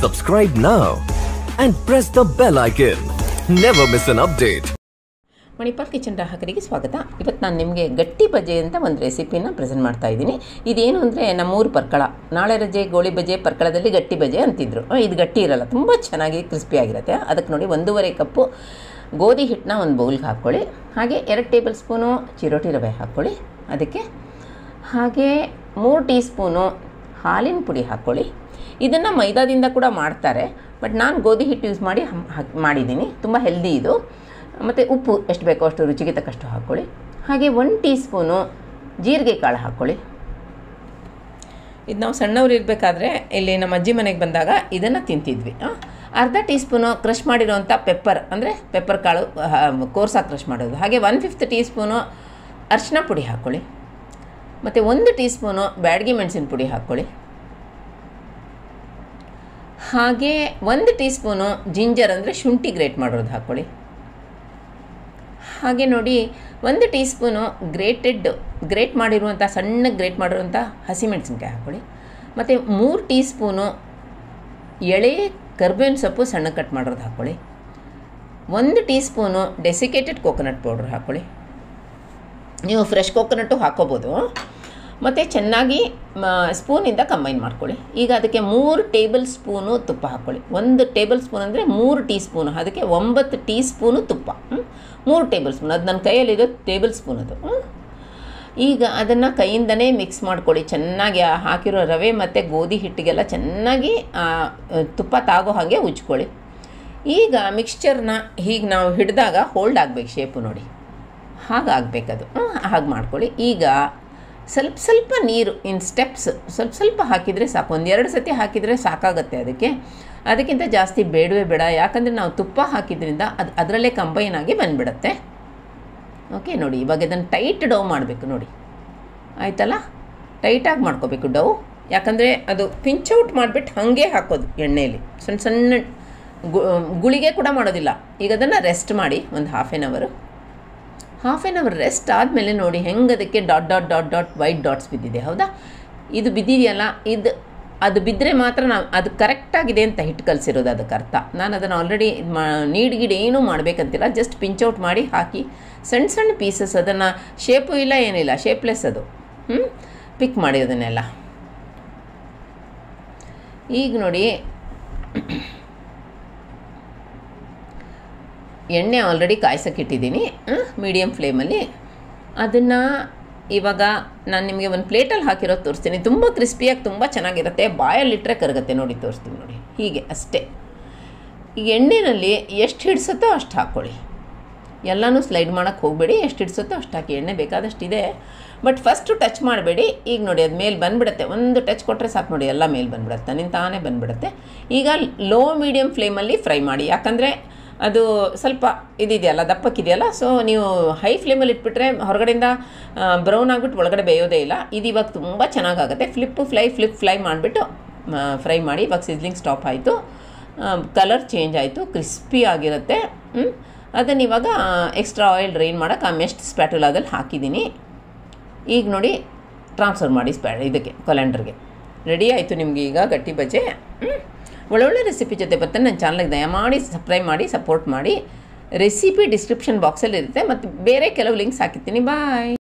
Subscribe now and press the bell icon. Never miss an update. Manipal kitchen ಗ್ರಾಹಕರಿಗೆ ಸ್ವಾಗತ ಇವತ್ತು ನಾನು ನಿಮಗೆ ಗಟ್ಟಿ ಬಜೆ ಅಂತ ಒಂದು ರೆಸಿಪಿನ ಪ್ರೆಸೆಂಟ್ ಮಾಡ್ತಾ ಇದ್ದೀನಿ ಇದೇನು ಅಂದರೆ ನಮ್ಮೂರು ಪರ್ಕಳ ನಾಳೆ ರಜೆ ಗೋಳಿ ಬಜೆ ಪರ್ಕಳದಲ್ಲಿ ಗಟ್ಟಿ ಬಜೆ ಅಂತಿದ್ರು ಆ, ಇದು ಗಟ್ಟಿ ಇರಲ್ಲ ತುಂಬ ಚೆನ್ನಾಗಿ ಕ್ರಿಸ್ಪಿಯಾಗಿರುತ್ತೆ ಅದಕ್ಕೆ ನೋಡಿ ಒಂದೂವರೆ ಕಪ್ಪು ಗೋಧಿ ಹಿಟ್ಟನ್ನ ಒಂದು ಬೌಲ್ಗೆ ಹಾಕ್ಕೊಳ್ಳಿ ಹಾಗೆ ಎರಡು ಟೇಬಲ್ ಸ್ಪೂನು ಚಿರೋಟಿ ರವೆ ಹಾಕ್ಕೊಳ್ಳಿ ಅದಕ್ಕೆ ಹಾಗೆ ಮೂರು ಟೀ ಸ್ಪೂನು ಹಾಲಿನ ಪುಡಿ ಹಾಕ್ಕೊಳ್ಳಿ ಇದನ್ನು ಮೈದಾದಿಂದ ಕೂಡ ಮಾಡ್ತಾರೆ ಬಟ್ ನಾನು ಗೋಧಿ ಹಿಟ್ಟು ಯೂಸ್ ಮಾಡಿ ಹಮ್- ಹಾಕ್ ಮಾಡಿದ್ದೀನಿ ತುಂಬ ಹೆಲ್ದಿ ಇದು ಮತ್ತು ಉಪ್ಪು ಎಷ್ಟು ಬೇಕೋ ಅಷ್ಟು ರುಚಿಗೆ ತಕ್ಕಷ್ಟು ಹಾಕ್ಕೊಳ್ಳಿ ಹಾಗೆ ಒನ್ ಟೀ ಸ್ಪೂನು ಜೀರಿಗೆ ಕಾಳು ಹಾಕ್ಕೊಳ್ಳಿ ಇದು ನಾವು ಸಣ್ಣವ್ರು ಇರಬೇಕಾದ್ರೆ ಇಲ್ಲಿ ನಮ್ಮ ಅಜ್ಜಿ ಮನೆಗೆ ಬಂದಾಗ ಇದನ್ನು ತಿಂತಿದ್ವಿ ಆ? ಅರ್ಧ ಟೀ ಸ್ಪೂನು ಕ್ರಷ್ ಮಾಡಿರೋವಂಥ ಪೆಪ್ಪರ್ ಅಂದರೆ ಪೆಪ್ಪರ್ ಕಾಳು ಕೋರ್ಸಾಗಿ ಕ್ರಷ್ ಮಾಡೋದು ಹಾಗೆ ಒನ್ ಫಿಫ್ತ್ ಟೀ ಸ್ಪೂನು ಅರಿಶಿನ ಪುಡಿ ಹಾಕ್ಕೊಳ್ಳಿ ಮತ್ತು ಒಂದು ಟೀ ಸ್ಪೂನು ಬ್ಯಾಡಗಿ ಮೆಣಸಿನ ಪುಡಿ ಹಾಕ್ಕೊಳ್ಳಿ ಹಾಗೆ ಒಂದು ಟೀ ಸ್ಪೂನು ಜಿಂಜರ್ ಅಂದರೆ ಶುಂಠಿ ಗ್ರೇಟ್ ಮಾಡೋದು ಹಾಕ್ಕೊಳ್ಳಿ ಹಾಗೆ ನೋಡಿ ಒಂದು ಟೀ ಸ್ಪೂನು ಗ್ರೇಟೆಡ್ ಗ್ರೇಟ್ ಮಾಡಿರುವಂಥ ಸಣ್ಣ ಗ್ರೇಟ್ ಮಾಡಿರುವಂಥ ಹಸಿಮೆಣಸಿನ್ಕಾಯಿ ಹಾಕ್ಕೊಳ್ಳಿ ಮತ್ತು ಮೂರು ಟೀ ಸ್ಪೂನು ಎಳೆ ಕರ್ಬೇವಿನ ಸೊಪ್ಪು ಸಣ್ಣ ಕಟ್ ಮಾಡೋದು ಹಾಕ್ಕೊಳ್ಳಿ ಒಂದು teaspoon desiccated coconut powder ಹಾಕ್ಕೊಳ್ಳಿ ನೀವು ಫ್ರೆಶ್ ಕೋಕೋನಟ್ಟು ಹಾಕೋಬೋದು ಮತ್ತು ಚೆನ್ನಾಗಿ ಸ್ಪೂನಿಂದ ಕಂಬೈನ್ ಮಾಡ್ಕೊಳ್ಳಿ ಈಗ ಅದಕ್ಕೆ ಮೂರು ಟೇಬಲ್ ಸ್ಪೂನು ತುಪ್ಪ ಹಾಕ್ಕೊಳ್ಳಿ ಒಂದು ಟೇಬಲ್ ಸ್ಪೂನ್ ಅಂದರೆ ಮೂರು ಟೀ ಸ್ಪೂನು ಅದಕ್ಕೆ ಒಂಬತ್ತು ಟೀ ಸ್ಪೂನು ತುಪ್ಪ ಹ್ಮ್? ಮೂರು ಟೇಬಲ್ ಸ್ಪೂನ್ ಅದು ನನ್ನ ಕೈಯಲ್ಲಿರೋ ಟೇಬಲ್ ಸ್ಪೂನ್ ಅದು ಹ್ಮ್? ಈಗ ಅದನ್ನು ಕೈಯಿಂದನೇ ಮಿಕ್ಸ್ ಮಾಡ್ಕೊಳ್ಳಿ ಚೆನ್ನಾಗಿ ಆ ಹಾಕಿರೋ ರವೆ ಮತ್ತು ಗೋಧಿ ಹಿಟ್ಟಿಗೆಲ್ಲ ಚೆನ್ನಾಗಿ ಆ, ತುಪ್ಪ ತಾಗೋ ಹಾಗೆ ಉಜ್ಕೊಳ್ಳಿ ಈಗ ಮಿಕ್ಸ್ಚರ್ನ ಹೀಗೆ ನಾವು ಹಿಡಿದಾಗ ಹೋಲ್ಡ್ ಆಗಬೇಕು ಶೇಪು ನೋಡಿ ಹಾಗಾಗಬೇಕದು ಹಾಗೆ ಮಾಡ್ಕೊಳ್ಳಿ ಈಗ ಸ್ವಲ್ಪ ಸ್ವಲ್ಪ ನೀರು ಇನ್ ಸ್ಟೆಪ್ಸ್ ಸ್ವಲ್ಪ ಸ್ವಲ್ಪ ಹಾಕಿದರೆ ಸಾಕು ಒಂದೆರಡು ಸತಿ ಹಾಕಿದರೆ ಸಾಕಾಗತ್ತೆ ಅದಕ್ಕೆ ಅದಕ್ಕಿಂತ ಜಾಸ್ತಿ ಬೇಡವೇ ಬೇಡ ಯಾಕಂದರೆ ನಾವು ತುಪ್ಪ ಹಾಕಿದ್ರಿಂದ ಅದು ಅದರಲ್ಲೇ ಕಂಬೈನ್ ಆಗಿ ಬಂದುಬಿಡುತ್ತೆ ಓಕೆ ನೋಡಿ ಇವಾಗ ಇದನ್ನು ಟೈಟ್ ಡೌ ಮಾಡಬೇಕು ನೋಡಿ ಆಯ್ತಲ್ಲ ಟೈಟಾಗಿ ಮಾಡ್ಕೋಬೇಕು ಡೌ ಯಾಕಂದರೆ ಅದು ಪಿಂಚೌಟ್ ಮಾಡಿಬಿಟ್ಟು ಹಾಗೆ ಹಾಕೋದು ಎಣ್ಣೆಯಲ್ಲಿ ಸಣ್ಣ ಸಣ್ಣ ಗು- ಗುಳಿಗೆ ಕೂಡ ಮಾಡೋದಿಲ್ಲ ಈಗ ಅದನ್ನು ರೆಸ್ಟ್ ಮಾಡಿ ಒಂದು half an hour half an hour rest ಆದಮೇಲೆ ನೋಡಿ ಹೆಂಗೆ ಅದಕ್ಕೆ dot dot dot dot white dots ಬಿದ್ದಿದೆ ಹೌದಾ ಇದು ಬಿದ್ದಿದೆಯಲ್ಲ ಇದು ಅದು ಬಿದ್ದರೆ ಮಾತ್ರ ನಾವು ಅದು ಕರೆಕ್ಟಾಗಿದೆ ಅಂತ ಹಿಟ್ಟು ಕಲಿಸಿರೋದು ಅದಕ್ಕೆ ಅರ್ಥ ನಾನು ಅದನ್ನು ಆಲ್ರೆಡಿ ಮಾ ನೀಡ್ ಗೀಡ್ ಏನೂ ಮಾಡಬೇಕಂತಿಲ್ಲ ಜಸ್ಟ್ ಪಿಂಚೌಟ್ ಮಾಡಿ ಹಾಕಿ ಸಣ್ಣ ಸಣ್ಣ ಪೀಸಸ್ ಅದನ್ನು ಶೇಪು ಇಲ್ಲ ಏನಿಲ್ಲ ಶೇಪ್ಲೆಸ್ ಅದು ಹ್ಞೂ ಪಿಕ್ ಮಾಡಿ ಅದನ್ನೆಲ್ಲ ಈಗ ನೋಡಿ ಎಣ್ಣೆ ಆಲ್ರೆಡಿ ಕಾಯ್ಸೋಕ್ಕಿಟ್ಟಿದ್ದೀನಿ ಮೀಡಿಯಮ್ ಫ್ಲೇಮಲ್ಲಿ ಅದನ್ನು ಇವಾಗ ನಾನು ನಿಮಗೆ ಒಂದು ಪ್ಲೇಟಲ್ಲಿ ಹಾಕಿರೋದು ತೋರಿಸ್ತೀನಿ ತುಂಬ ಕ್ರಿಸ್ಪಿಯಾಗಿ ತುಂಬ ಚೆನ್ನಾಗಿರುತ್ತೆ ಬಾಯಲ್ಲಿಟ್ಟರೆ ಕರಗುತ್ತೆ ನೋಡಿ ತೋರಿಸ್ತೀನಿ ನೋಡಿ ಹೀಗೆ ಅಷ್ಟೇ ಈಗ ಎಣ್ಣೆಯಲ್ಲಿ ಎಷ್ಟು ಹಿಡಿಸುತ್ತೋ ಅಷ್ಟು ಹಾಕ್ಕೊಳ್ಳಿ ಎಲ್ಲನೂ ಸ್ಲೈಡ್ ಮಾಡೋಕ್ಕೆ ಹೋಗಬೇಡಿ ಎಷ್ಟು ಹಿಡಿಸುತ್ತೋ ಅಷ್ಟು ಹಾಕಿ ಎಣ್ಣೆ ಬೇಕಾದಷ್ಟಿದೆ ಬಟ್ ಫಸ್ಟು ಟಚ್ ಮಾಡಬೇಡಿ ಈಗ ನೋಡಿ ಅದು ಮೇಲೆ ಬಂದುಬಿಡುತ್ತೆ ಒಂದು ಟಚ್ ಕೊಟ್ಟರೆ ಸಾಕು ನೋಡಿ ಎಲ್ಲ ಮೇಲೆ ಬಂದುಬಿಡುತ್ತೆ ತನ್ನಿಂದ ತಾನೇ ಬಂದುಬಿಡುತ್ತೆ ಈಗ ಲೋ ಮೀಡಿಯಮ್ ಫ್ಲೇಮಲ್ಲಿ ಫ್ರೈ ಮಾಡಿ ಯಾಕಂದರೆ ಅದು ಸ್ವಲ್ಪ ಇದಿದೆಯಲ್ಲ ದಪ್ಪಕ್ಕಿದೆಯಲ್ಲ ಸೊ ನೀವು ಹೈ ಫ್ಲೇಮಲ್ಲಿ ಇಟ್ಬಿಟ್ರೆ ಹೊರಗಡೆಯಿಂದ ಬ್ರೌನ್ ಆಗಿಬಿಟ್ಟು ಒಳಗಡೆ ಬೇಯೋದೇ ಇಲ್ಲ ಇದು ಇವಾಗ ತುಂಬ ಚೆನ್ನಾಗಾಗುತ್ತೆ ಫ್ಲಿಪ್ಪು ಫ್ಲೈ ಫ್ಲಿಪ್ ಫ್ಲೈ ಮಾಡಿಬಿಟ್ಟು ಫ್ರೈ ಮಾಡಿ ಇವಾಗ ಸಿಸ್ಲಿಂಗ್ ಸ್ಟಾಪ್ ಆಯಿತು ಕಲರ್ ಚೇಂಜ್ ಆಯಿತು ಕ್ರಿಸ್ಪಿ ಆಗಿರುತ್ತೆ ಅದನ್ನು ಇವಾಗ ಎಕ್ಸ್ಟ್ರಾ ಆಯಿಲ್ ಡ್ರೈನ್ ಮಾಡೋಕೆ ಆ ಮೆಸ್ಟ್ ಸ್ಪ್ಯಾಟುಲಾದಲ್ಲಿ ಹಾಕಿದ್ದೀನಿ ಈಗ ನೋಡಿ ಟ್ರಾನ್ಸ್ಫರ್ ಮಾಡಿ ಸ್ಪ್ಯಾ ಇದಕ್ಕೆ ಕೊಲೆಂಡರ್ಗೆ ರೆಡಿ ಆಯಿತು ನಿಮಗೆ ಈಗ ಗಟ್ಟಿ ಬಜೆ ಹ್ಮ್. ಒಳ್ಳೊಳ್ಳೆ ರೆಸಿಪಿ ಜೊತೆ ಬರ್ತಾನೆ ನನ್ನ ಚಾನಲ್ಗೆ ದಯಮಾಡಿ ಸಬ್ಸ್ಕ್ರೈಬ್ ಮಾಡಿ ಸಪೋರ್ಟ್ ಮಾಡಿ ರೆಸಿಪಿ ಡಿಸ್ಕ್ರಿಪ್ಷನ್ ಬಾಕ್ಸಲ್ಲಿ ಇರುತ್ತೆ ಮತ್ತು ಬೇರೆ ಕೆಲವು ಲಿಂಕ್ಸ್ ಹಾಕಿರ್ತೀನಿ ಬಾಯ್